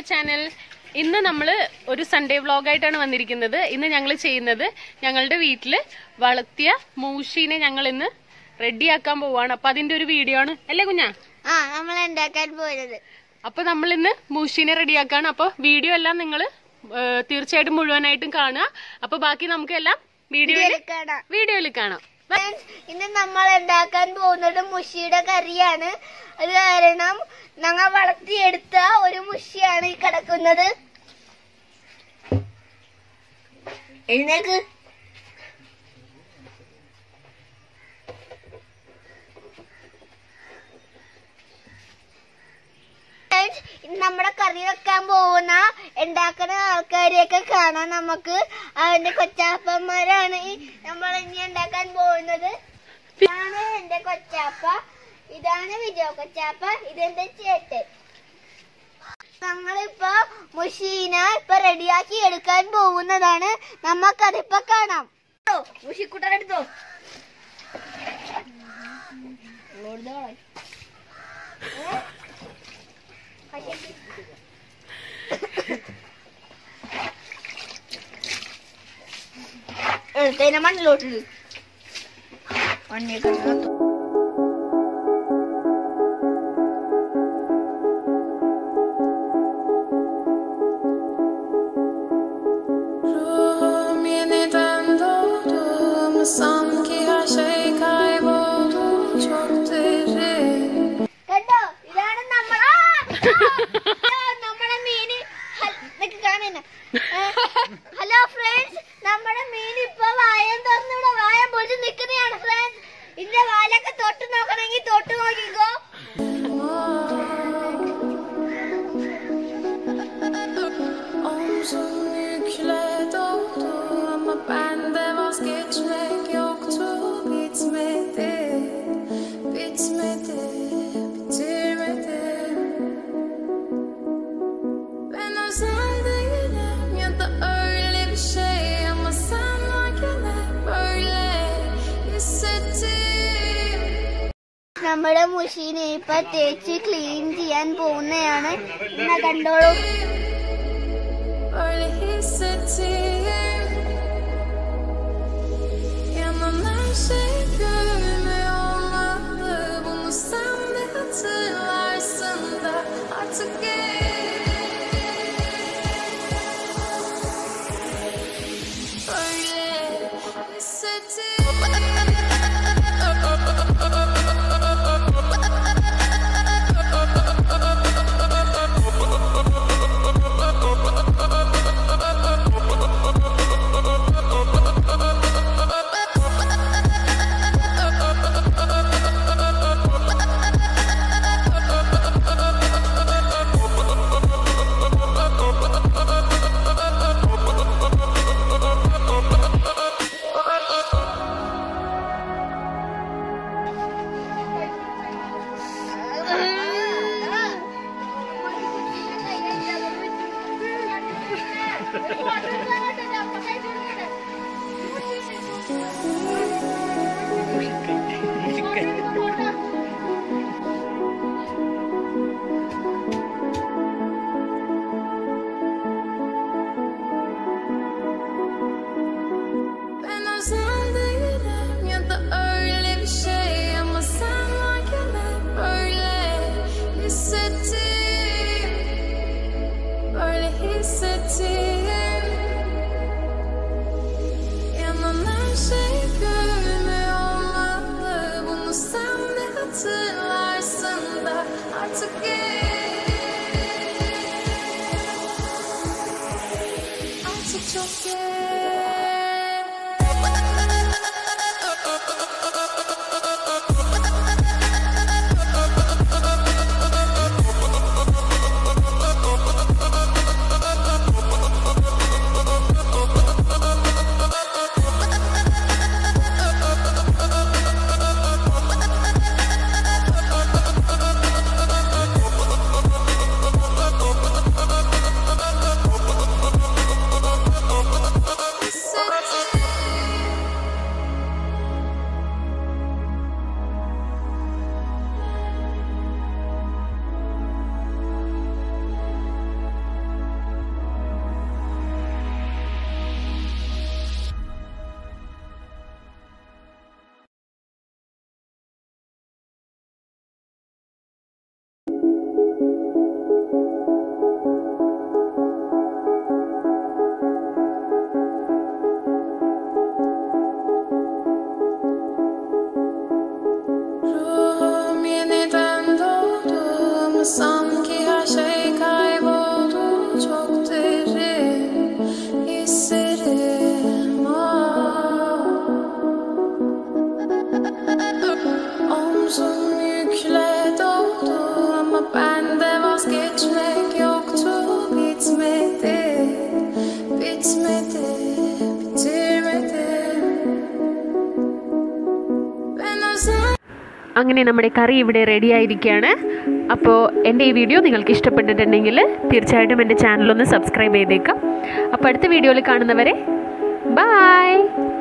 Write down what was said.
Our channel ഇന്ന് നമ്മൾ ഒരു സൺഡേ വ്ളോഗായിട്ടാണ് വന്നിരിക്കുന്നത് ഇന്ന് ഞങ്ങൾ ചെയ്യുന്നത് ഞങ്ങളുടെ വീട്ടിൽ വളർത്തിയ മൂഷീനെ ഞങ്ങൾ ഇന്ന് റെഡിയാക്കാൻ പോവാണ് അപ്പൊ അതിന്റെ ഒരു വീഡിയോ ആണ് അല്ലേ കുഞ്ഞാ ആ നമ്മൾ ഉണ്ടാക്കാൻ പോയത് അപ്പൊ നമ്മൾ ഇന്ന് മൂഷീനെ റെഡിയാക്കാണ് അപ്പൊ വീഡിയോ എല്ലാം നിങ്ങൾ തീർച്ചയായിട്ടും മുഴുവനായിട്ടും കാണുക അപ്പൊ ബാക്കി നമുക്ക് എല്ലാം വീഡിയോയിൽ കാണാം വീഡിയോയിൽ കാണാം Friends, ഇന്ന് നമ്മൾ ഉണ്ടാക്കാൻ പോകുന്നത് മുഷിയുടെ കറിയാണ് അത് കാരണം ഞങ്ങൾ വളർത്തിയെടുത്ത ഒരു മുഷിയാണ് ഈ കിടക്കുന്നത് എഴുന്നേക്ക് Friends, ഇന്ന് നമ്മുടെ കറി വെക്കാൻ പോകുന്ന ഉണ്ടാക്കുന്ന ആൾക്കാരെയൊക്കെ കാണാൻ നമുക്ക് അവന്റെ കൊച്ചാപ്പന്മാരാണ് ഈ നമ്മൾ ഇനി ഉണ്ടാക്കാൻ പോകുന്നത് ഇതാണ് എന്റെ കൊച്ചാപ്പ ഇതാണ് വിജയ കൊച്ചാപ്പ ഇതെന്റെ ചേട്ടൻ ഞങ്ങളിപ്പോ മുഷീന ഇപ്പൊ റെഡിയാക്കി എടുക്കാൻ പോകുന്നതാണ് നമുക്കതിപ്പോ കാണാം മുഷിക്കുട്ടനെടുത്തോ എടുത്തതിനെ മണ്ണിലോട്ട് മണ്ണിൽ കിടന്നു yeniden doğdum sanki her şey kayboldu çok derin കണ്ടോ ഇതാണ് നമ്മൾ ആ! ആ! നമ്മുടെ മീന് ഹൽ- ഇതൊക്കെ കാണുന്ന ഹലോ ഫ്രണ്ട്സ് നമ്മുടെ മീൻ ഇപ്പൊ വായം തുറന്നിവിടെ വായം പൊളിച്ച് നിൽക്കുന്നതാണ് ഫ്രണ്ട്സ് ഇതിന്റെ വാലൊക്കെ തൊട്ട് നോക്കണമെങ്കിൽ തൊട്ട് നോക്കിക്കോ Omzum yükle doldu ama bende vazgeçmek yoktu bitmedi bitmedi bitirmedim Ben özel değilim ya da öyle bir şey ama sen varken hep böyle hissettim നമ്മുടെ മുഷീനെ ഇപ്പൊ തേച്ച് ക്ലീൻ ചെയ്യാൻ പോകുന്നതാണ് എന്നാ കണ്ടോളൂ Öyle hissettim Yanan her şey görünmüyor olmalı Bunu sen de hatırlarsın da artık Öyle Ben özel değilim ya da öyle bir şey ama sen varken hep böyle hissettim Böyle hissettim Yanan her şey görünmüyor olmalı Bunu sen de hatırlarsın da artık Artık çok geç അങ്ങനെ നമ്മുടെ കറി ഇവിടെ ready ആയിരിക്കുകയാണ് അപ്പോൾ എൻ്റെ ഈ video നിങ്ങൾക്ക് ഇഷ്ടപ്പെട്ടിട്ടുണ്ടെങ്കിൽ തീർച്ചയായിട്ടും എൻ്റെ ചാനലൊന്ന് സബ്സ്ക്രൈബ് ചെയ്തേക്കാം അപ്പോൾ അടുത്ത വീഡിയോയിൽ കാണുന്നവരെ ബായ്